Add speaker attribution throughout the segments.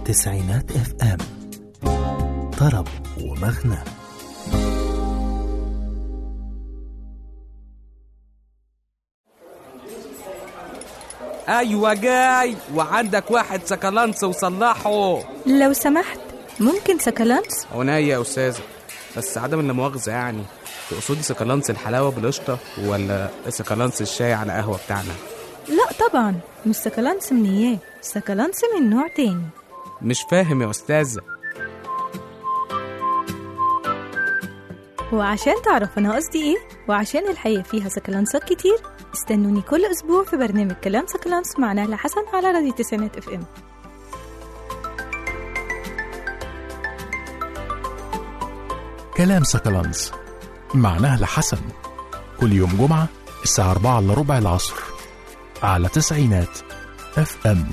Speaker 1: تسعينات اف ام طرب ومغنى
Speaker 2: ايوه جاي وعندك واحد سكالانس وصلحه
Speaker 3: لو سمحت ممكن سكالانس
Speaker 2: هنا يا استاذه بس عدم المؤاخذه يعني تقصدي سكالانس الحلاوه بالقشطه ولا سكالانس الشاي على قهوه بتاعنا
Speaker 3: لا طبعا مش سكالانس من اياه سكالانس من نوع تاني
Speaker 2: مش فاهم يا استاذه
Speaker 3: وعشان تعرف انا قصدي ايه وعشان الحقيقة فيها سكالانسات كتير استنوني كل اسبوع في برنامج كلام سكالانس مع نهلة حسن على راديو تسعينات اف ام
Speaker 4: كلام سكالانس مع نهلة حسن كل يوم جمعة الساعة 4 إلا ربع العصر على تسعينات اف ام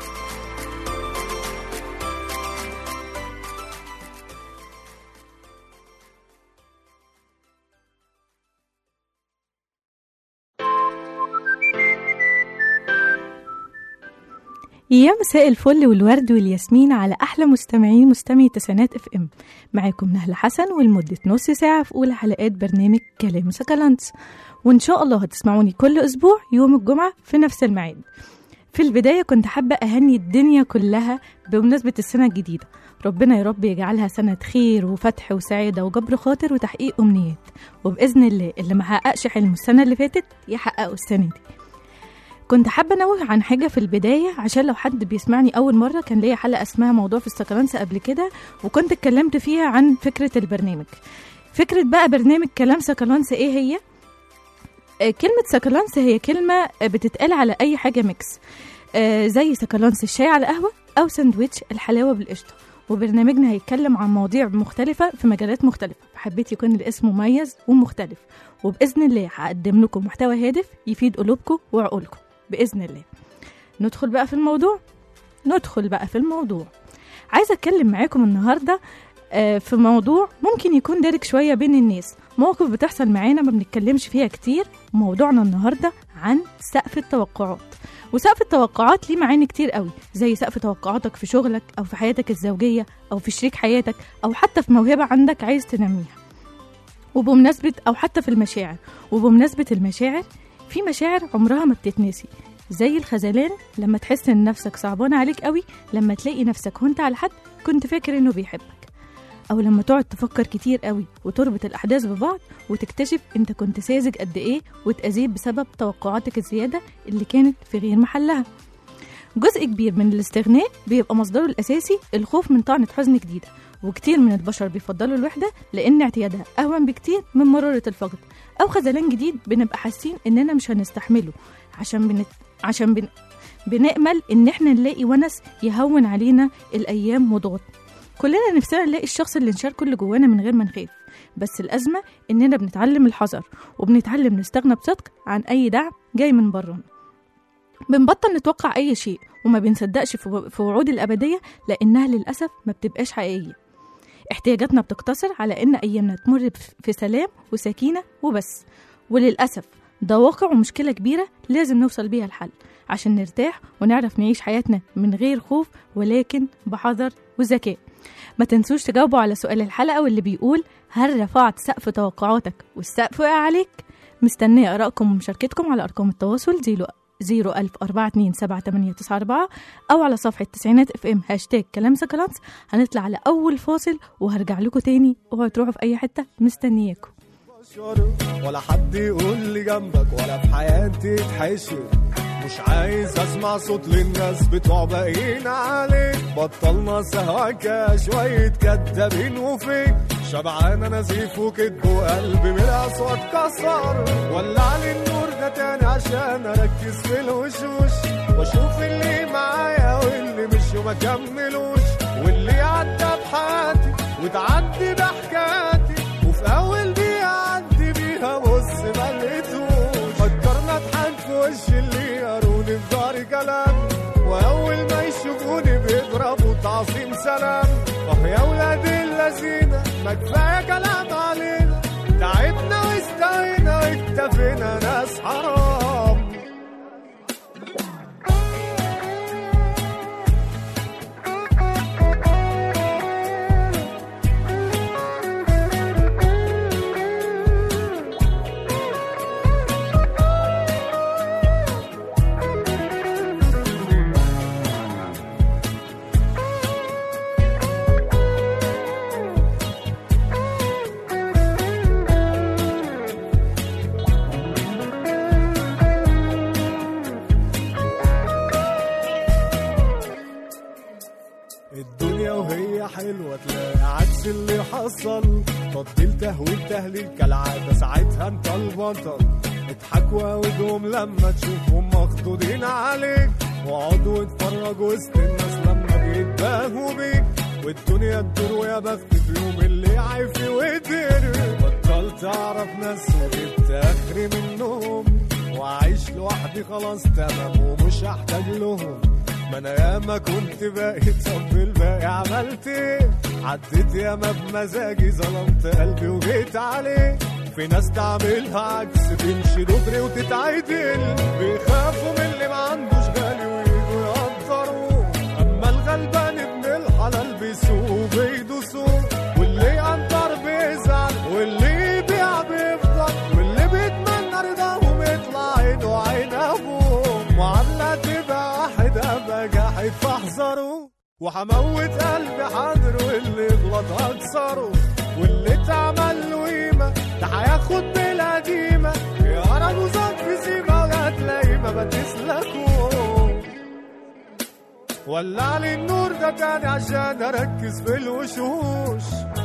Speaker 3: يا مساء الفل والورد والياسمين على احلى مستمعين مستمعي تسعينات اف ام معاكم نهلة حسن ولمدة نص ساعة في اولى حلقات برنامج كلام سكالانس وان شاء الله هتسمعوني كل اسبوع يوم الجمعة في نفس الميعاد في البداية كنت حابة أهني الدنيا كلها بمناسبة السنة الجديدة ربنا يا رب يجعلها سنة خير وفتح وسعادة وجبر خاطر وتحقيق أمنيات وبإذن الله اللي ما حققش حلمه السنة اللي فاتت يحققه السنة دي كنت حابة أنوه عن حاجة في البداية عشان لو حد بيسمعني أول مرة كان ليا حلقة اسمها موضوع في السكالانس قبل كده وكنت اتكلمت فيها عن فكرة البرنامج فكرة بقى برنامج كلام سكالانس إيه هي؟ آه، كلمة سكالانس هي كلمة آه، بتتقال على أي حاجة ميكس آه، زي سكالانس الشاي على قهوة أو ساندويتش الحلاوة بالقشطة وبرنامجنا هيتكلم عن مواضيع مختلفة في مجالات مختلفة حبيت يكون الاسم مميز ومختلف وبإذن الله هقدم لكم محتوى هادف يفيد قلوبكم وعقولكم بإذن الله ندخل بقى في الموضوع ندخل بقى في الموضوع عايزة أتكلم معاكم النهاردة آه، في موضوع ممكن يكون دارج شوية بين الناس مواقف بتحصل معانا ما بنتكلمش فيها كتير موضوعنا النهاردة عن سقف التوقعات وسقف التوقعات ليه معاني كتير قوي زي سقف توقعاتك في شغلك أو في حياتك الزوجية أو في شريك حياتك أو حتى في موهبة عندك عايز تنميها وبمناسبة أو حتى في المشاعر وبمناسبة المشاعر في مشاعر عمرها ما بتتنسي زي الخذلان لما تحس ان نفسك صعبان عليك قوي لما تلاقي نفسك هنت على حد كنت فاكر انه بيحبك او لما تقعد تفكر كتير قوي وتربط الاحداث ببعض وتكتشف انت كنت ساذج قد ايه واتاذيت بسبب توقعاتك الزياده اللي كانت في غير محلها جزء كبير من الاستغناء بيبقى مصدره الاساسي الخوف من طعنه حزن جديده وكتير من البشر بيفضلوا الوحده لان اعتيادها اهون بكتير من مراره الفقد او خذلان جديد بنبقى حاسين اننا مش هنستحمله عشان بنت... عشان بن... بنأمل ان احنا نلاقي ونس يهون علينا الايام وضغط كلنا نفسنا نلاقي الشخص اللي نشاركه اللي جوانا من غير ما نخاف بس الأزمة إننا بنتعلم الحذر وبنتعلم نستغنى بصدق عن أي دعم جاي من برانا بنبطل نتوقع أي شيء وما بنصدقش في في وعود الأبدية لأنها للأسف ما بتبقاش حقيقية احتياجاتنا بتقتصر على إن أيامنا تمر في سلام وسكينة وبس وللأسف ده واقع ومشكلة كبيرة لازم نوصل بيها الحل عشان نرتاح ونعرف نعيش حياتنا من غير خوف ولكن بحذر وذكاء ما تنسوش تجاوبوا على سؤال الحلقة واللي بيقول هل رفعت سقف توقعاتك والسقف وقع عليك؟ مستنية آرائكم ومشاركتكم على أرقام التواصل زيرو زيرو ألف أربعة اتنين سبعة تمانية تسعة أربعة أو على صفحة تسعينات اف ام هاشتاج كلام سكالانس هنطلع على أول فاصل وهرجع لكم تاني اوعوا تروحوا في أي حتة مستنياكم
Speaker 5: بشر ولا حد يقول لي جنبك ولا في حياتي تحشر مش عايز اسمع صوت للناس بتوع باقيين عليك بطلنا سهواك شوية كدابين وفيك شبعان انا زيف وكدب وقلبي من الاصوات كسر ولع لي النور ده تاني عشان اركز في الوشوش واشوف اللي معايا واللي مش وما كملوش واللي عدى بحياتي وتعدي بحكاتي وفي اول دقيقة عدي بيها بص ما لقيتوش فكرنا اضحك في وش اللي يقروني في ظهري كلام واول ما يشوفوني بيضربوا تعظيم سلام اه يا ولاد اللذينة ما كفاية كلام علينا تعبنا واستوينا واكتفينا ناس حرام حلوة تلاقي عكس اللي حصل تطبيل تهويل تهليل كالعادة ساعتها انت البطل اضحك واوجهم لما تشوفهم مخضوضين عليك واقعد واتفرج وسط الناس لما بيتباهوا بيك والدنيا تدور ويا بخت في يوم اللي عايف وقدر بطلت اعرف ناس وجبت اخري منهم وعايش لوحدي خلاص تمام ومش هحتاج لهم ما انا ياما كنت باقي طب الباقي عملت ايه عديت ياما بمزاجي ظلمت قلبي وجيت عليه في ناس تعملها عكس تمشي دغري وتتعدل بيخافوا من اللي ما عندوش غالي ويجوا يقدروه اما الغلبان ابن الحلال بيسوق بيدوسوه واللي يقدر بيزعل واللي يبيع بيفضل واللي بيتمنى رضاهم يطلع عينه عين ابوه معاملة تبقى واحد ابقى جاحد فاحذروا وحموت قلبي حاضر واللي يغلط هكسره واللي اتعمل له قيمة ده هياخد بالقديمة يا رب وزاد في سيما وهتلاقي ما بتسلكوا ولع لي النور ده تاني عشان اركز في الوشوش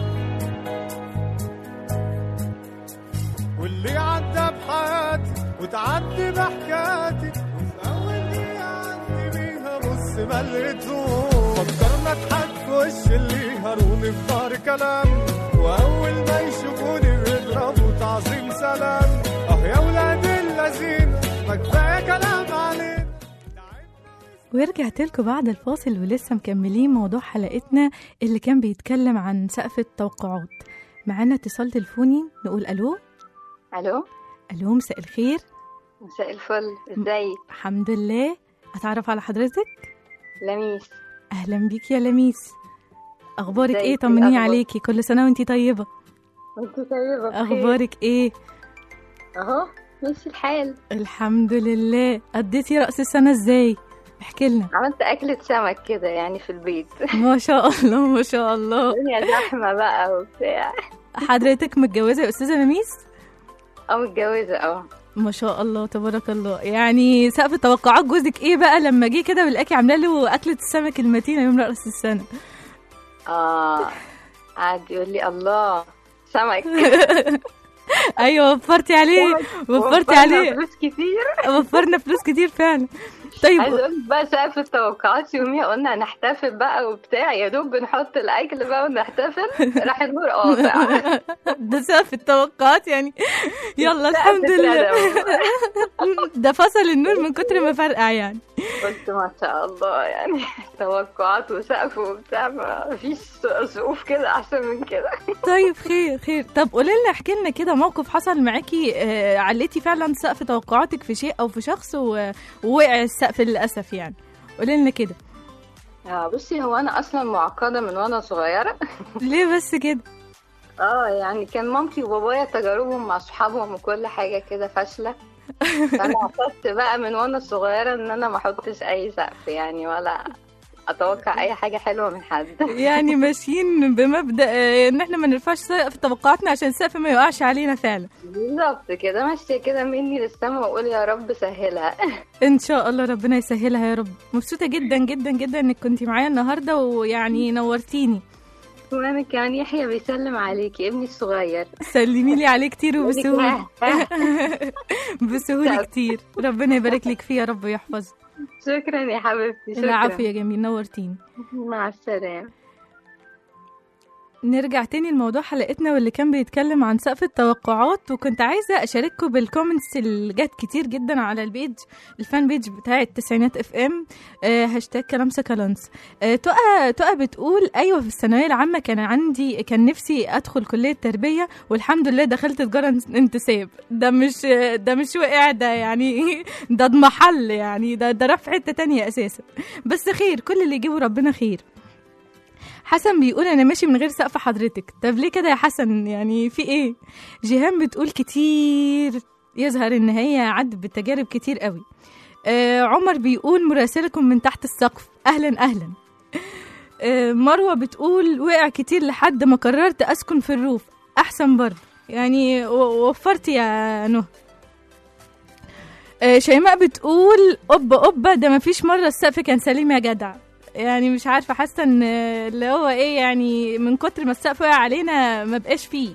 Speaker 5: واللي عدى بحياتي وتعدي بحكاياتي وفي اول دقيقة عدي بيها بص ما لقيتوش فكرنا اضحك في وش اللي هروني في ظهر كلام واول ما يشوفوني بيضربوا تعظيم سلام اه يا ولاد اللذين ما كفايه كلام علينا
Speaker 3: ورجعت لكم بعد الفاصل ولسه مكملين موضوع حلقتنا اللي كان بيتكلم عن سقف التوقعات معانا اتصال تليفوني نقول الو
Speaker 6: الو
Speaker 3: الو مساء الخير
Speaker 6: مساء الفل ازيك
Speaker 3: الحمد لله اتعرف على حضرتك
Speaker 6: لميس
Speaker 3: اهلا بيك يا لميس اخبارك
Speaker 6: ازيك؟
Speaker 3: ايه
Speaker 6: إيه
Speaker 3: طمنيني
Speaker 6: الأخبار؟
Speaker 3: عليكي كل سنه وانتي طيبه
Speaker 6: انت طيبه بخير.
Speaker 3: اخبارك ايه
Speaker 6: اهو ماشي الحال
Speaker 3: الحمد لله قضيتي رأس السنه ازاي احكي لنا
Speaker 6: عملت اكلة سمك كده يعني في البيت
Speaker 3: ما شاء الله ما شاء الله
Speaker 6: الدنيا زحمة بقى وبتاع
Speaker 3: حضرتك متجوزه يا استاذه لميس
Speaker 6: او متجوزة اه
Speaker 3: ما شاء الله تبارك الله يعني سقف توقعات جوزك ايه بقى لما جه كده ولقاكي عامله له اكله السمك المتينه يوم راس السنه
Speaker 6: اه قعد يقول لي الله سمك
Speaker 3: ايوه وفرتي عليه وفرتي
Speaker 6: وفرنا
Speaker 3: عليه
Speaker 6: فلوس كتير
Speaker 3: وفرنا فلوس كتير فعلا طيب
Speaker 6: عايز اقول بقى سقف التوقعات يوميها قلنا هنحتفل بقى وبتاع يا دوب بنحط الاكل بقى ونحتفل راح النور قاطع
Speaker 3: ده سقف التوقعات يعني يلا الحمد لله ده فصل النور من كتر ما فرقع يعني
Speaker 6: قلت ما شاء الله يعني توقعات وسقف وبتاع ما فيش سقوف كده احسن من كده
Speaker 3: طيب خير خير طب قولي لنا احكي لنا كده موقف حصل معاكي آه، عليتي فعلا سقف توقعاتك في شيء او في شخص و- ووقع السقف للاسف يعني قولي لنا كده
Speaker 6: آه بصي هو انا اصلا معقده من وانا صغيره
Speaker 3: ليه بس كده
Speaker 6: اه يعني كان مامتي وبابايا تجاربهم مع صحابهم وكل حاجه كده فاشله فانا عقدت بقى من وانا صغيره ان انا ما احطش اي سقف يعني ولا اتوقع اي حاجه حلوه من حد
Speaker 3: يعني ماشيين بمبدا آه، ان احنا ما نرفعش سقف توقعاتنا عشان السقف ما يقعش علينا فعلا
Speaker 6: بالظبط كده ماشيه كده مني للسما واقول يا رب سهلها
Speaker 3: ان شاء الله ربنا يسهلها يا رب مبسوطه جدا جدا جدا انك كنتي معايا النهارده ويعني نورتيني
Speaker 6: وانا كمان يحيى بيسلم عليكي ابني الصغير
Speaker 3: سلمي لي عليه كتير وبسهوله
Speaker 6: آه،
Speaker 3: بسهوله كتير ربنا يبارك لك فيه يا رب ويحفظك
Speaker 6: شكرا يا حبيبتي شكرا
Speaker 3: العفو يا جميل نورتيني
Speaker 6: مع السلامه
Speaker 3: نرجع تاني لموضوع حلقتنا واللي كان بيتكلم عن سقف التوقعات وكنت عايزة أشارككم بالكومنتس اللي جت كتير جدا على البيج الفان بيج بتاع التسعينات اف ام آه هاشتاج كلام سكالانس آه تقى تقى بتقول أيوة في الثانوية العامة كان عندي كان نفسي أدخل كلية تربية والحمد لله دخلت تجارة انتساب ده مش ده مش وقع ده يعني ده اضمحل يعني ده ده راح في حتة تانية أساسا بس خير كل اللي يجيبه ربنا خير حسن بيقول انا ماشي من غير سقف حضرتك طب ليه كده يا حسن يعني في ايه جيهان بتقول كتير يظهر ان هي عدت بتجارب كتير قوي آه عمر بيقول مراسلكم من تحت السقف اهلا اهلا آه مروه بتقول وقع كتير لحد ما قررت اسكن في الروف احسن برضه يعني و- وفرت يا نهى آه، شيماء بتقول اوبا اوبا ده مفيش مره السقف كان سليم يا جدع يعني مش عارفه حاسه ان اللي هو ايه يعني من كتر ما السقف وقع علينا ما بقاش فيه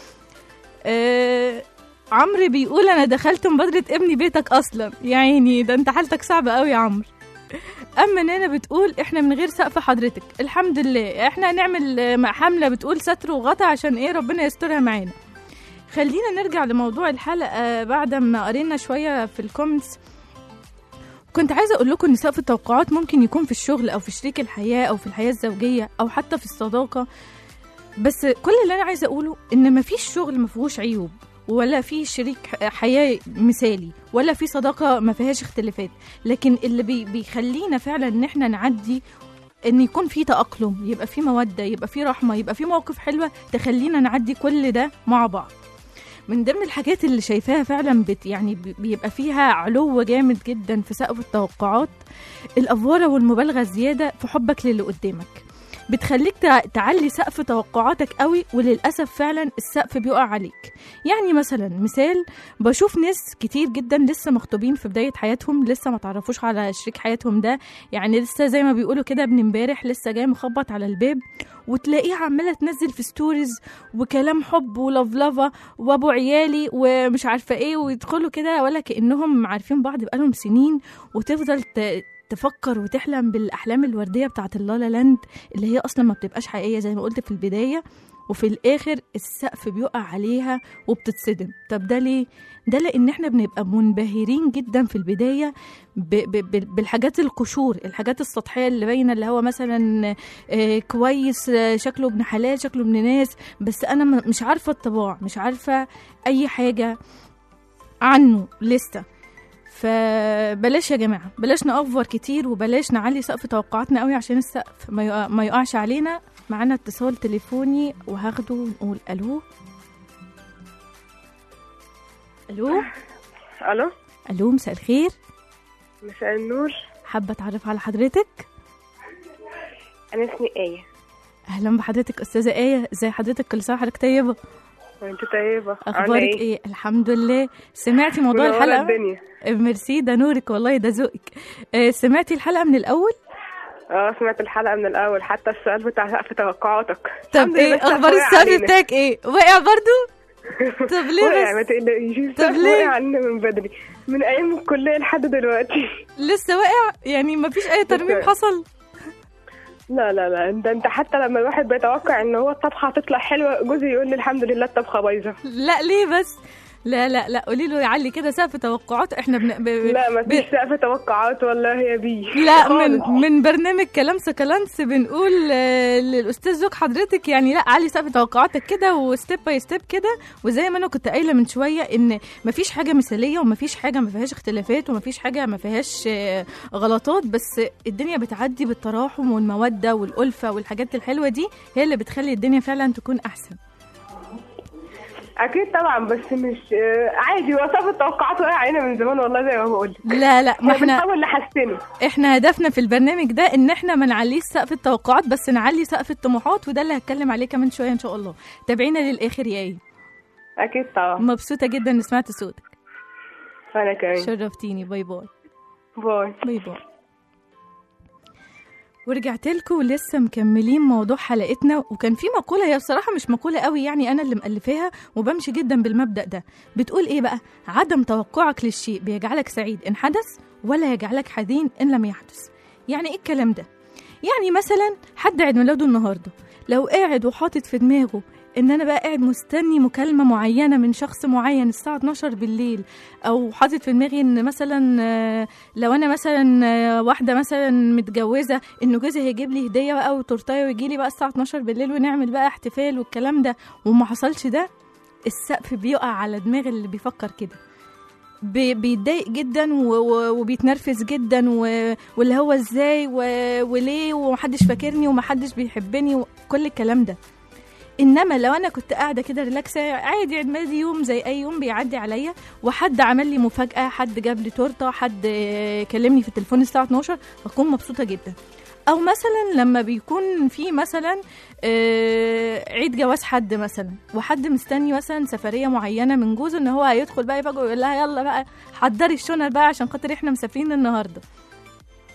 Speaker 3: آه عمرو بيقول انا دخلت مبادره ابني بيتك اصلا يعني ده انت حالتك صعبه قوي يا عمرو اما نانا بتقول احنا من غير سقف حضرتك الحمد لله احنا هنعمل آه، حمله بتقول ستر وغطا عشان ايه ربنا يسترها معانا خلينا نرجع لموضوع الحلقه بعد ما قرينا شويه في الكومنتس كنت عايزه اقول لكم ان سقف التوقعات ممكن يكون في الشغل او في شريك الحياه او في الحياه الزوجيه او حتى في الصداقه بس كل اللي انا عايزه اقوله ان مفيش شغل ما فيهوش عيوب ولا في شريك ح- حياه مثالي ولا في صداقه ما فيهاش اختلافات لكن اللي بي بيخلينا فعلا ان احنا نعدي ان يكون في تاقلم يبقى في موده يبقى في رحمه يبقى في مواقف حلوه تخلينا نعدي كل ده مع بعض من ضمن الحاجات اللي شايفاها فعلا بت يعني بي- بيبقى فيها علو جامد جدا في سقف التوقعات الافوره والمبالغه الزياده في حبك للي قدامك بتخليك تع- تعلي سقف توقعاتك قوي وللاسف فعلا السقف بيقع عليك يعني مثلا مثال بشوف ناس كتير جدا لسه مخطوبين في بدايه حياتهم لسه ما تعرفوش على شريك حياتهم ده يعني لسه زي ما بيقولوا كده ابن امبارح لسه جاي مخبط على الباب وتلاقيها عماله تنزل في ستوريز وكلام حب ولفلفه وابو عيالي ومش عارفه ايه ويدخلوا كده ولا كانهم عارفين بعض بقالهم سنين وتفضل ت... تفكر وتحلم بالاحلام الورديه بتاعت اللالا لاند اللي هي اصلا ما بتبقاش حقيقيه زي ما قلت في البدايه وفي الاخر السقف بيقع عليها وبتتصدم طب ده ليه ده لان احنا بنبقى منبهرين جدا في البدايه ب ب ب بالحاجات القشور الحاجات السطحيه اللي باينه اللي هو مثلا آه كويس آه شكله ابن حلال شكله ابن ناس بس انا م- مش عارفه الطباع مش عارفه اي حاجه عنه لسه فبلاش يا جماعه بلاش نأفور كتير وبلاش نعلي سقف توقعاتنا قوي عشان السقف ما يقع- ما يقعش علينا معانا اتصال تليفوني وهاخده ونقول الو الو
Speaker 7: الو
Speaker 3: الو مساء الخير
Speaker 7: مساء النور
Speaker 3: حابه اتعرف على حضرتك
Speaker 7: انا اسمي ايه
Speaker 3: اهلا بحضرتك استاذه ايه ازي حضرتك كل سنه وحضرتك طيبه
Speaker 7: وانت طيبه عاملة
Speaker 3: اخبارك ايه الحمد لله سمعتي موضوع
Speaker 7: منورة
Speaker 3: الحلقه
Speaker 7: الدنيا
Speaker 3: ميرسي ده نورك والله ده ذوقك آه، سمعتي الحلقه من الاول
Speaker 7: اه سمعت الحلقه من الاول حتى السؤال بتاع سقف توقعاتك
Speaker 3: طب
Speaker 7: الحمد
Speaker 3: ايه
Speaker 7: لله السقف
Speaker 3: اخبار
Speaker 7: وقع
Speaker 3: السقف
Speaker 7: علينا.
Speaker 3: بتاعك ايه واقع برضو طب ليه
Speaker 7: وقع ما
Speaker 3: بس
Speaker 7: تقلقيش
Speaker 3: طب
Speaker 7: السقف
Speaker 3: ليه؟
Speaker 7: وقع علينا من بدري من ايام الكليه لحد دلوقتي
Speaker 3: لسه واقع يعني مفيش اي ترميم
Speaker 7: لسه.
Speaker 3: حصل
Speaker 7: لا لا لا ده انت حتى لما الواحد بيتوقع ان هو الطبخه هتطلع حلوه جوزي يقول لي الحمد لله الطبخه بايظه
Speaker 3: لا ليه بس لا لا لا قولي له يعلي كده سقف توقعات احنا بن... ب...
Speaker 7: لا ما
Speaker 3: ب...
Speaker 7: فيش سقف توقعات والله يا بيه
Speaker 3: لا من
Speaker 7: خالص.
Speaker 3: من برنامج كلام سكالانس بنقول آه، للاستاذ زوج حضرتك يعني لا علي سقف توقعاتك كده وستيب باي ستيب كده وزي ما انا كنت قايله من شويه ان مفيش حاجه مثاليه ومفيش حاجه ما فيهاش اختلافات ومفيش حاجه ما فيهاش آه، غلطات بس الدنيا بتعدي بالتراحم والموده والالفه والحاجات الحلوه دي هي اللي بتخلي الدنيا فعلا تكون احسن
Speaker 7: اكيد طبعا بس مش آه، عادي هو سقف التوقعات وقع علينا من زمان والله زي ما بقول لك
Speaker 3: لا لا ما
Speaker 7: احنا
Speaker 3: احنا
Speaker 7: بنحاول نحسنه
Speaker 3: احنا هدفنا في البرنامج ده ان احنا ما نعليش سقف التوقعات بس نعلي سقف الطموحات وده اللي هتكلم عليه كمان شويه ان شاء الله تابعينا للاخر يا ايه
Speaker 7: اكيد طبعا
Speaker 3: مبسوطه جدا ان سمعت صوتك
Speaker 7: انا كمان
Speaker 3: شرفتيني باي باي
Speaker 7: باي
Speaker 3: باي باي ورجعت لكم ولسه مكملين موضوع حلقتنا وكان في مقولة هي بصراحة مش مقولة قوي يعني أنا اللي مألفاها وبمشي جدا بالمبدأ ده بتقول إيه بقى عدم توقعك للشيء بيجعلك سعيد إن حدث ولا يجعلك حزين إن لم يحدث يعني إيه الكلام ده يعني مثلا حد عيد ميلاده النهارده لو قاعد وحاطط في دماغه ان انا بقى قاعد مستني مكالمه معينه من شخص معين الساعه 12 بالليل او حاطط في دماغي ان مثلا آه، لو انا مثلا آه، واحده مثلا متجوزه انه جوزي هيجيب لي هديه بقى وتورتايه ويجي لي بقى الساعه 12 بالليل ونعمل بقى احتفال والكلام ده وما حصلش ده السقف بيقع على دماغ اللي بيفكر كده بي- بيتضايق جدا و- و- وبيتنرفز جدا و- واللي هو ازاي و- وليه ومحدش فاكرني ومحدش بيحبني وكل الكلام ده انما لو انا كنت قاعده كده ريلاكسه عادي عيد ميلادي يوم زي اي يوم بيعدي عليا وحد عمل لي مفاجاه حد جاب لي تورته حد آه، كلمني في التليفون الساعه 12 بكون مبسوطه جدا او مثلا لما بيكون في مثلا آه، عيد جواز حد مثلا وحد مستني مثلا سفريه معينه من جوزه ان هو هيدخل بقى يفاجئه ويقول لها يلا بقى حضري الشنط بقى عشان خاطر احنا مسافرين النهارده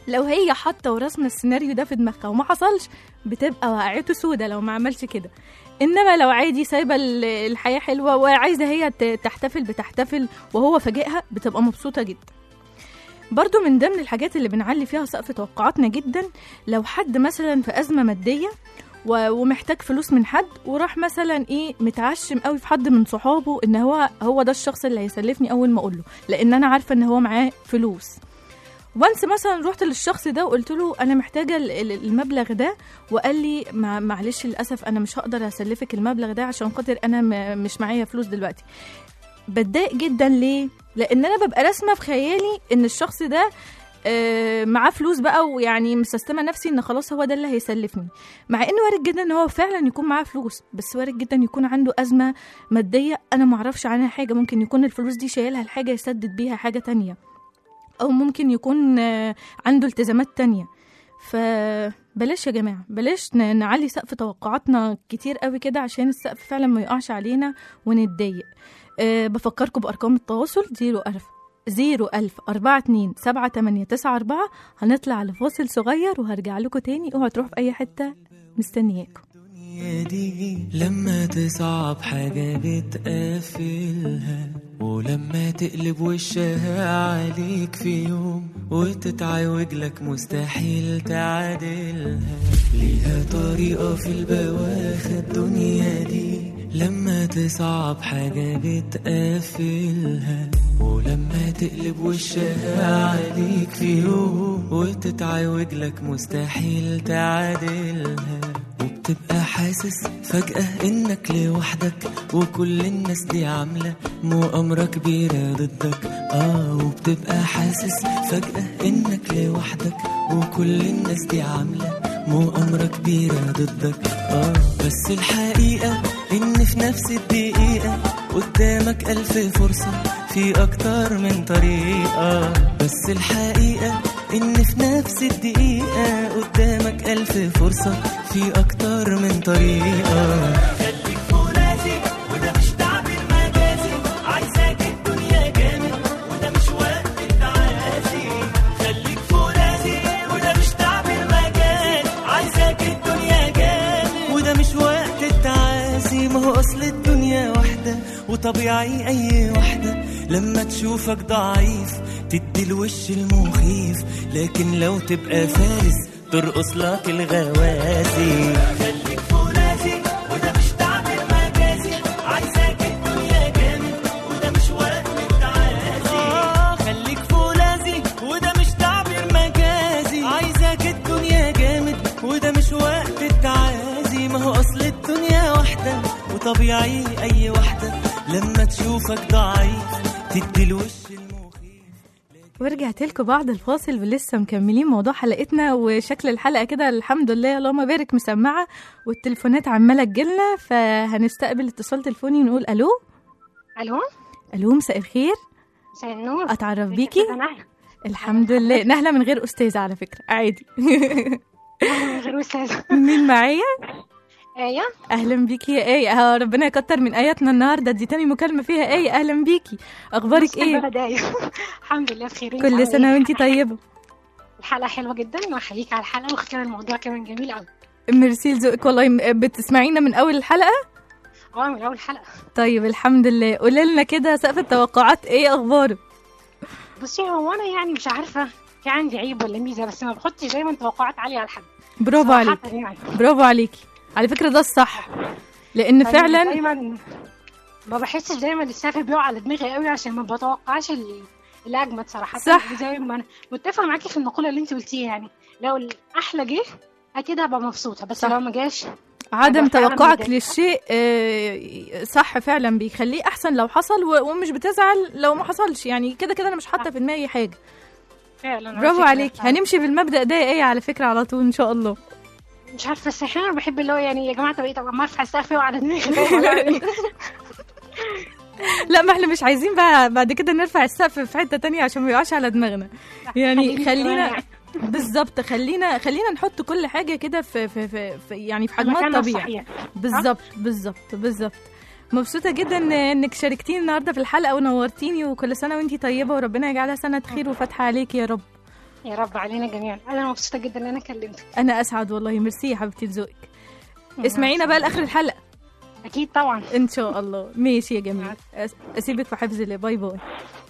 Speaker 3: لو هي حاطه ورسمه السيناريو ده في دماغها وما حصلش بتبقى وقعته سودة لو ما عملش كده انما لو عادي سايبه ال- الحياه حلوه وعايزه هي ت- تحتفل بتحتفل وهو فاجئها بتبقى مبسوطه جدا برضو من ضمن الحاجات اللي بنعلي فيها سقف توقعاتنا جدا لو حد مثلا في ازمه ماديه و- ومحتاج فلوس من حد وراح مثلا ايه متعشم قوي في حد من صحابه ان هو هو ده الشخص اللي هيسلفني اول ما اقول له لان انا عارفه ان هو معاه فلوس وانس مثلا رحت للشخص ده وقلت له انا محتاجه ال- ال- المبلغ ده وقال لي مع- معلش للاسف انا مش هقدر اسلفك المبلغ ده عشان خاطر انا م- مش معايا فلوس دلوقتي بتضايق جدا ليه لان انا ببقى راسمه في خيالي ان الشخص ده آه، معاه فلوس بقى ويعني مسستمه نفسي ان خلاص هو ده اللي هيسلفني مع انه وارد جدا ان هو فعلا يكون معاه فلوس بس وارد جدا يكون عنده ازمه ماديه انا معرفش عنها حاجه ممكن يكون الفلوس دي شايلها لحاجه يسدد بيها حاجه تانية او ممكن يكون آه، عنده التزامات تانية فبلاش يا جماعه بلاش ن- نعلي سقف توقعاتنا كتير قوي كده عشان السقف فعلا ما يقعش علينا ونتضايق أه بفكركم بارقام التواصل 01000 01000 42 7894 هنطلع لفاصل صغير وهرجع لكم تاني اوعوا تروحوا في اي حته مستنياكم
Speaker 8: الدنيا دي لما تصعب حاجة بتقفلها ولما تقلب وشها عليك في يوم وتتعوج لك مستحيل تعادلها ليها طريقة في البواخة الدنيا دي لما تصعب حاجة بتقفلها ولما تقلب وشها عليك في يوم وتتعوج لك مستحيل تعادلها وبتبقى حاسس فجأة انك لوحدك وكل الناس دي عاملة مؤامرة كبيرة ضدك اه وبتبقى حاسس فجأة انك لوحدك وكل الناس دي عاملة مؤامرة كبيرة ضدك اه بس الحقيقة ان في نفس الدقيقة قدامك ألف فرصة في أكتر من طريقة بس الحقيقة إن في نفس الدقيقة قدامك ألف فرصة في أكتر من طريقة خليك فرازي وده مش تعبير مجازي عايزاك الدنيا جامد وده مش وقت التعازي خليك فرازي وده مش تعبير مجازي عايزاك الدنيا جامد وده مش وقت التعازي ما هو أصل الدنيا واحدة وطبيعي أي واحدة لما تشوفك ضعيف تدي الوش المخيف لكن لو تبقى فارس ترقص لك الغوازي خليك فرازي وده مش تعبير مجازي عايزاك الدنيا جامد وده مش وقت التعازي آه خليك فولاذي وده مش تعبير مجازي عايزاك الدنيا جامد وده مش وقت التعازي ما هو اصل الدنيا واحدة وطبيعي اي واحدة لما تشوفك ضعيف تدي الوش المخيف
Speaker 3: ورجعت لكم بعد الفاصل ولسه مكملين موضوع حلقتنا وشكل الحلقه كده الحمد لله اللهم بارك مسمعه والتليفونات عماله تجيلنا فهنستقبل اتصال تليفوني ونقول الو
Speaker 9: الو
Speaker 3: الو مساء الخير
Speaker 9: مساء النور
Speaker 3: اتعرف بيكي
Speaker 9: أنا نهلة.
Speaker 3: الحمد لله نهله من غير استاذه على فكره عادي
Speaker 9: أنا من غير استاذ
Speaker 3: مين معايا
Speaker 9: ايه
Speaker 3: اهلا بيكي يا ايه آه ربنا يكتر من اياتنا النهارده دي تاني مكالمه فيها ايه اهلا بيكي اخبارك ايه
Speaker 9: بداية الحمد لله بخير إنت
Speaker 3: كل
Speaker 9: عاملة
Speaker 3: سنه
Speaker 9: إيه؟
Speaker 3: وانتي طيبه
Speaker 9: الحلقه حلوه جدا واحييك على الحلقه واختيار الموضوع كمان جميل قوي
Speaker 3: ميرسي لذوقك والله م- بتسمعينا من اول الحلقه
Speaker 9: اه من اول حلقه
Speaker 3: طيب الحمد لله قولي لنا كده سقف التوقعات ايه اخباره
Speaker 9: بصي هو انا يعني مش عارفه في عندي عيب ولا ميزه بس ما بحطش دايما توقعات عاليه على حد
Speaker 3: برافو
Speaker 9: صراحة
Speaker 3: عليك
Speaker 9: يعني
Speaker 3: برافو عليكي على فكره ده الصح لان
Speaker 9: يعني
Speaker 3: فعلا
Speaker 9: دايما ما بحسش دايما السقف بيقع على دماغي قوي عشان ما بتوقعش ال- الاجمد صراحه
Speaker 3: صح.
Speaker 9: زي ما انا متفقه معاكي في المقوله اللي انت قلتيها يعني لو الاحلى جه اكيد هبقى مبسوطه بس
Speaker 3: صح.
Speaker 9: لو ما جاش
Speaker 3: عدم
Speaker 9: أبقى فعلاً
Speaker 3: توقعك
Speaker 9: متضايقة.
Speaker 3: للشيء آه، صح فعلا بيخليه احسن لو حصل و- ومش بتزعل لو ما حصلش يعني كده كده انا مش حاطه في دماغي حاجه
Speaker 9: فعلا على
Speaker 3: برافو
Speaker 9: فكرة.
Speaker 3: عليكي هنمشي بالمبدا ده ايه على فكره على طول ان شاء الله
Speaker 9: مش عارفه بس احيانا بحب اللي هو يعني يا جماعه طب ايه طب ما ارفع السقف وعلى دماغي فاهم ولا يعني؟
Speaker 3: لا ما احنا مش عايزين بقى بعد كده نرفع السقف في حته تانية عشان ما يقعش على دماغنا يعني
Speaker 9: خليني
Speaker 3: خلينا
Speaker 9: كمان
Speaker 3: بالظبط خلينا خلينا نحط كل حاجه كده في, في, في, في يعني في حجمها
Speaker 9: مكانها
Speaker 3: الطبيعي
Speaker 9: الصحيح.
Speaker 3: بالظبط بالظبط بالظبط مبسوطة جدا انك شاركتيني النهارده في الحلقة ونورتيني وكل سنة وانتي طيبة وربنا يجعلها سنة خير وفتحة عليكي يا رب
Speaker 9: يا رب علينا جميعا انا مبسوطه جدا ان انا كلمتك
Speaker 3: انا اسعد والله ميرسي يا حبيبتي لذوقك اسمعينا بقى لاخر الحلقه
Speaker 9: اكيد طبعا
Speaker 3: ان شاء الله ماشي يا جميل أس- اسيبك في حفظ الله باي باي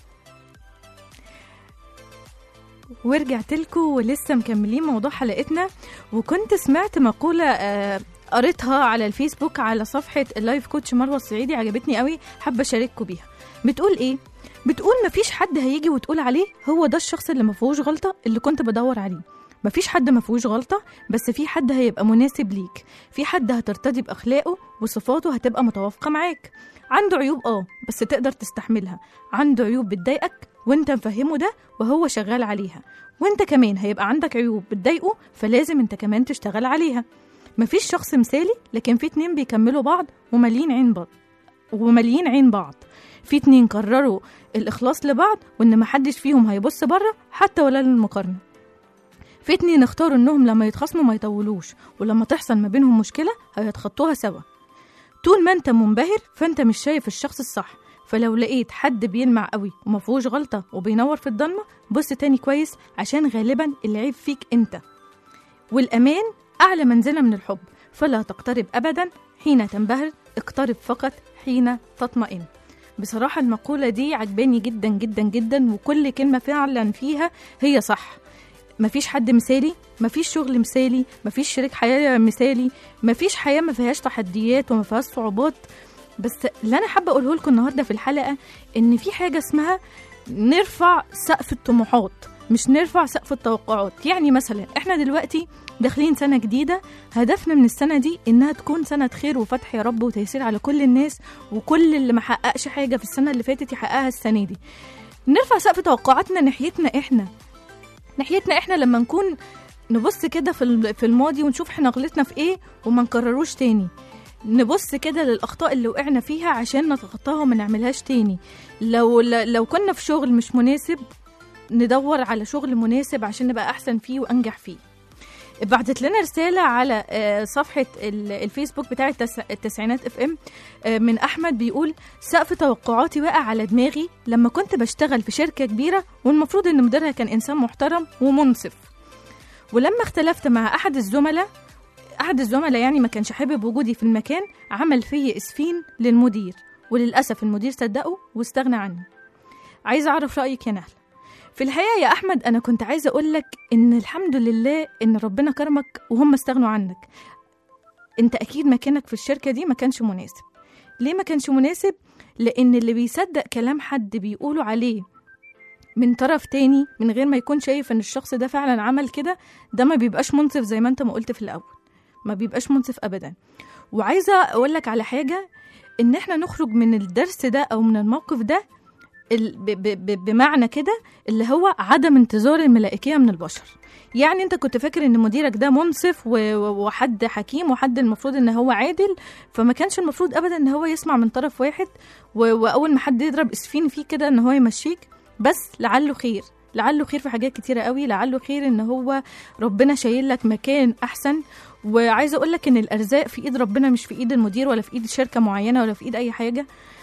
Speaker 3: ورجعت لكم ولسه مكملين موضوع حلقتنا وكنت سمعت مقولة آه، قريتها على الفيسبوك على صفحة اللايف كوتش مروة الصعيدي عجبتني قوي حابة أشارككم بيها بتقول إيه؟ بتقول مفيش حد هيجي وتقول عليه هو ده الشخص اللي مفيهوش غلطة اللي كنت بدور عليه مفيش حد مفيهوش غلطة بس في حد هيبقى مناسب ليك في حد هترتدي بأخلاقه وصفاته هتبقى متوافقة معاك عنده عيوب اه بس تقدر تستحملها عنده عيوب بتضايقك وانت مفهمه ده وهو شغال عليها وانت كمان هيبقى عندك عيوب بتضايقه فلازم انت كمان تشتغل عليها مفيش شخص مثالي لكن في اتنين بيكملوا بعض ومالين عين بعض ومالين عين بعض في اتنين قرروا الإخلاص لبعض وإن محدش فيهم هيبص بره حتى ولا للمقارنة في اتنين اختاروا إنهم لما يتخاصموا ما يطولوش ولما تحصل ما بينهم مشكلة هيتخطوها سوا طول ما انت منبهر فانت مش شايف الشخص الصح فلو لقيت حد بيلمع قوي ومفيهوش غلطة وبينور في الضلمة بص تاني كويس عشان غالبا العيب فيك انت والأمان أعلى منزلة من الحب فلا تقترب أبدا حين تنبهر اقترب فقط حين تطمئن بصراحة المقولة دي عجباني جدا جدا جدا وكل كلمة فعلا فيها هي صح مفيش حد مثالي مفيش شغل مثالي مفيش شريك حياة مثالي مفيش حياة ما فيهاش تحديات وما فيهاش صعوبات بس اللي انا حابه اقوله لكم النهارده في الحلقه ان في حاجه اسمها نرفع سقف الطموحات مش نرفع سقف التوقعات يعني مثلا احنا دلوقتي داخلين سنه جديده هدفنا من السنه دي انها تكون سنه خير وفتح يا رب وتيسير على كل الناس وكل اللي ما حققش حاجه في السنه اللي فاتت يحققها السنه دي نرفع سقف توقعاتنا ناحيتنا احنا ناحيتنا احنا لما نكون نبص كده في الم- في الماضي ونشوف احنا غلطنا في ايه وما نكرروش تاني نبص كده للاخطاء اللي وقعنا فيها عشان نتخطاها وما نعملهاش تاني لو لو كنا في شغل مش مناسب ندور على شغل مناسب عشان نبقى احسن فيه وانجح فيه بعتت لنا رسالة على آه، صفحة ال- الفيسبوك بتاع التس- التسعينات اف ام من أحمد بيقول سقف توقعاتي وقع على دماغي لما كنت بشتغل في شركة كبيرة والمفروض إن مديرها كان إنسان محترم ومنصف ولما اختلفت مع أحد الزملاء أحد الزملاء يعني ما كانش حابب وجودي في المكان عمل فيا إسفين للمدير وللأسف المدير صدقه واستغنى عني عايزة أعرف رأيك يا نهلة في الحقيقة يا أحمد أنا كنت عايزة أقول لك إن الحمد لله إن ربنا كرمك وهم استغنوا عنك أنت أكيد مكانك في الشركة دي ما كانش مناسب ليه ما كانش مناسب؟ لأن اللي بيصدق كلام حد بيقولوا عليه من طرف تاني من غير ما يكون شايف إن الشخص ده فعلا عمل كده ده ما بيبقاش منصف زي ما أنت ما قلت في الأول ما بيبقاش منصف أبدا وعايزة أقول لك على حاجة إن إحنا نخرج من الدرس ده أو من الموقف ده ال- ب- ب- ب- بمعنى كده اللي هو عدم انتظار الملائكية من البشر يعني انت كنت فاكر ان مديرك ده منصف و- و- وحد حكيم وحد المفروض ان هو عادل فما كانش المفروض ابدا ان هو يسمع من طرف واحد و- واول ما حد يضرب اسفين فيه كده ان هو يمشيك بس لعله خير لعله خير في حاجات كتيرة قوي لعله خير ان هو ربنا شايل لك مكان احسن وعايزه اقول لك ان الارزاق في ايد ربنا مش في ايد المدير ولا في ايد شركه معينه ولا في ايد اي حاجه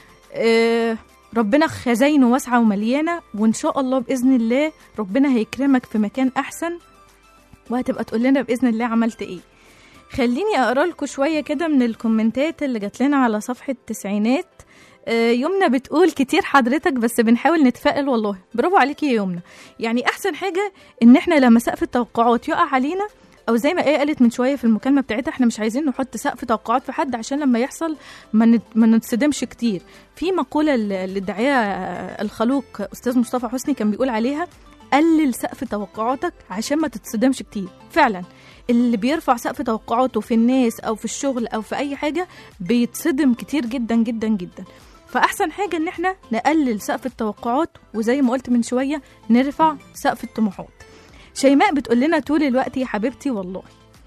Speaker 3: آه، ربنا خزاينه واسعه ومليانه وان شاء الله باذن الله ربنا هيكرمك في مكان احسن وهتبقى تقول لنا باذن الله عملت ايه خليني اقرا لكم شويه كده من الكومنتات اللي جات لنا على صفحه التسعينات آه، يمنى بتقول كتير حضرتك بس بنحاول نتفائل والله برافو عليكي يا يمنى يعني احسن حاجه ان احنا لما سقف التوقعات يقع علينا او زي ما ايه قالت من شويه في المكالمه بتاعتها احنا مش عايزين نحط سقف توقعات في حد عشان لما يحصل ما نت- ما نتصدمش كتير في مقوله ل- للداعيه آه، الخلوق استاذ مصطفى حسني كان بيقول عليها قلل سقف توقعاتك عشان ما تتصدمش كتير فعلا اللي بيرفع سقف توقعاته في الناس او في الشغل او في اي حاجه بيتصدم كتير جدا جدا جدا فاحسن حاجه ان احنا نقلل سقف التوقعات وزي ما قلت من شويه نرفع سقف الطموحات شيماء بتقول لنا طول الوقت يا حبيبتي والله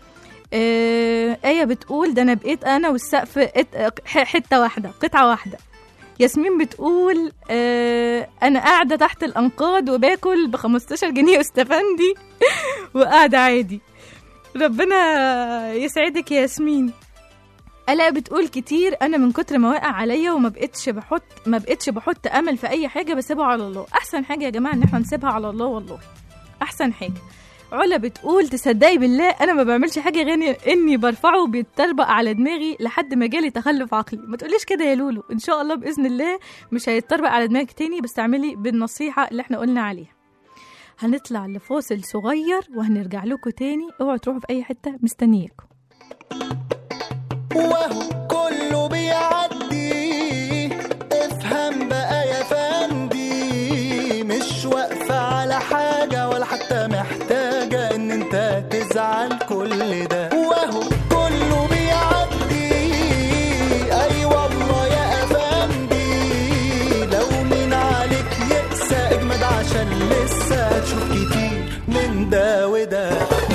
Speaker 3: آه آية بتقول ده أنا بقيت أنا والسقف ات- ح- حتة واحدة قطعة واحدة ياسمين بتقول آه أنا قاعدة تحت الأنقاض وباكل ب 15 جنيه استفندي وقاعدة عادي ربنا يسعدك يا ياسمين الاء بتقول كتير انا من كتر ما واقع عليا وما بقتش بحط ما بقتش بحط امل في اي حاجه بسيبها على الله احسن حاجه يا جماعه ان احنا نسيبها على الله والله احسن حاجه علا بتقول تصدقي بالله انا ما بعملش حاجه غير اني برفعه بيتطربق على دماغي لحد ما جالي تخلف عقلي ما تقوليش كده يا لولو ان شاء الله باذن الله مش هيتطربق على دماغك تاني بس تعملي بالنصيحه اللي احنا قلنا عليها هنطلع لفاصل صغير وهنرجع لكم تاني اوعوا تروحوا في اي حته مستنياكم
Speaker 10: وهو كله بيعدي افهم بقى يا فندي مش واقفة على حاجة ولا حتى محتاجة ان انت تزعل كل ده وهو كله بيعدي اي والله يا افندي لو مين عليك يقسى اجمد عشان لسه هتشوف كتير من ده وده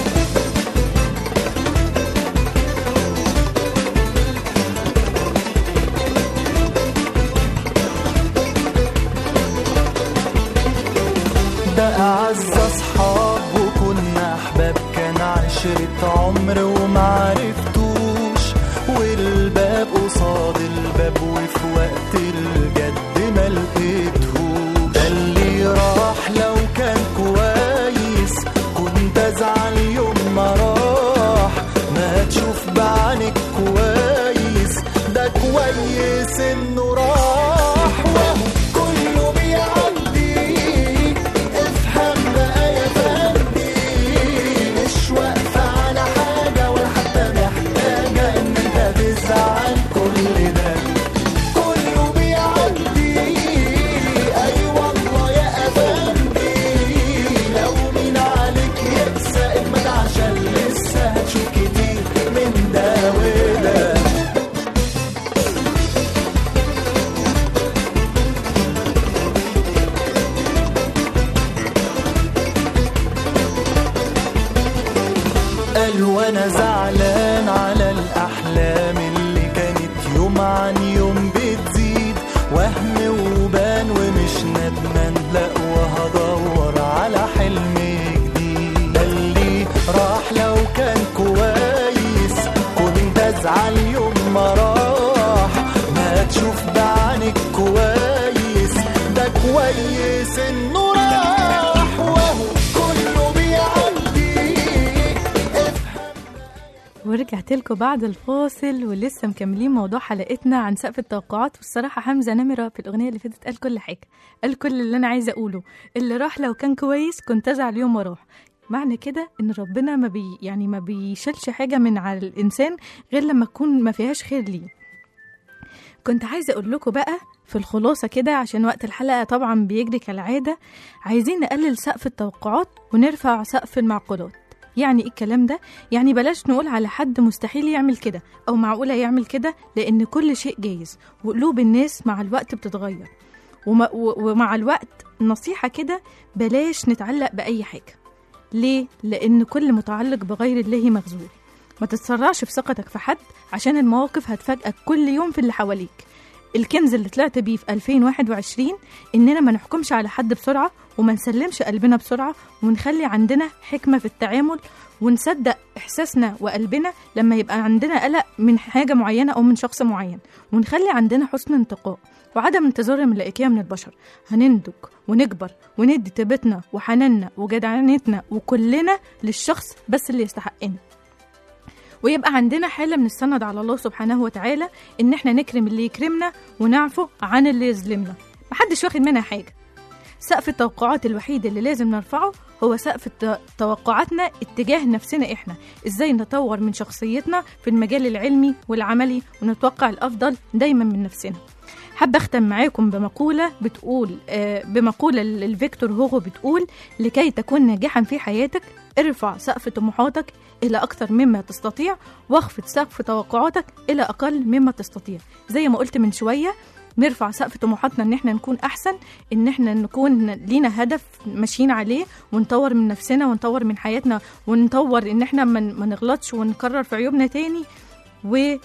Speaker 10: ده أعز أصحاب وكنا أحباب كان عشرة عمر ومعرفتوش والباب قصاد الباب وفي وقت الجد ما لقيتهوش ده اللي راح لو كان كويس كنت أزعل يوم ما راح ما تشوف بعينك كويس ده كويس إنه راح وهو كله بيعدي افهم بقى يا فندي مش واقفة على حاجة ولا حتى محتاجة إن أنت تزعل كل ده كله بيعدي أي والله يا أفندي لو مين عليك يقسى اجمد عشان لسه هتشوف كتير من ده وده قال وانا زعلان على الاحلام اللي كانت يوم عن يوم بتزيد وهم وبان ومش ندمان لا وهدور على حلم جديد ده اللي راح لو كان كويس كنت ازعل يوم ما راح ما تشوف بعينك كويس ده كويس انه راح وهو كله بيعدي
Speaker 3: ورجعت لكم بعد الفاصل ولسه مكملين موضوع حلقتنا عن سقف التوقعات والصراحه حمزه نمره في الاغنيه اللي فاتت قال كل حاجه قال كل اللي انا عايزه اقوله اللي راح لو كان كويس كنت ازعل يوم ما راح معنى كده ان ربنا ما بي يعني ما بيشيلش حاجه من على الانسان غير لما تكون ما فيهاش خير ليه كنت عايزه اقول لكم بقى في الخلاصه كده عشان وقت الحلقه طبعا بيجري كالعاده عايزين نقلل سقف التوقعات ونرفع سقف المعقولات يعني ايه الكلام ده يعني بلاش نقول على حد مستحيل يعمل كده او معقوله يعمل كده لان كل شيء جايز وقلوب الناس مع الوقت بتتغير وما و- ومع الوقت نصيحه كده بلاش نتعلق باي حاجه ليه لان كل متعلق بغير الله مغزول ما تتسرعش في ثقتك في حد عشان المواقف هتفاجئك كل يوم في اللي حواليك الكنز اللي طلعت بيه في 2021 اننا ما نحكمش على حد بسرعه وما نسلمش قلبنا بسرعه ونخلي عندنا حكمه في التعامل ونصدق احساسنا وقلبنا لما يبقى عندنا قلق من حاجه معينه او من شخص معين ونخلي عندنا حسن انتقاء وعدم انتظار الملائكيه من البشر هننضج ونكبر وندي طيبتنا وحناننا وجدعنتنا وكلنا للشخص بس اللي يستحقنا ويبقى عندنا حالة من السند على الله سبحانه وتعالى إن إحنا نكرم اللي يكرمنا ونعفو عن اللي يظلمنا محدش واخد منها حاجة سقف التوقعات الوحيد اللي لازم نرفعه هو سقف الت- توقعاتنا اتجاه نفسنا إحنا إزاي نطور من شخصيتنا في المجال العلمي والعملي ونتوقع الأفضل دايما من نفسنا حابة أختم معاكم بمقولة بتقول آه، بمقولة للفيكتور هوغو بتقول لكي تكون ناجحا في حياتك ارفع سقف طموحاتك إلى أكثر مما تستطيع واخفض سقف توقعاتك إلى أقل مما تستطيع زي ما قلت من شوية نرفع سقف طموحاتنا ان احنا نكون احسن ان احنا نكون لينا هدف ماشيين عليه ونطور من نفسنا ونطور من حياتنا ونطور ان احنا ما ما نغلطش ونكرر في عيوبنا تاني و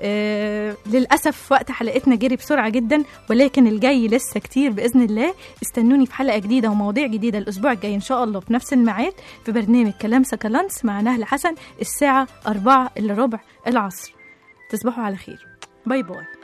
Speaker 3: آه للأسف وقت حلقتنا جري بسرعة جدا ولكن الجاي لسه كتير بإذن الله استنوني في حلقة جديدة ومواضيع جديدة الأسبوع الجاي إن شاء الله في نفس الميعاد في برنامج كلام سكالانس مع نهل حسن الساعة أربعة إلا ربع العصر تصبحوا على خير باي باي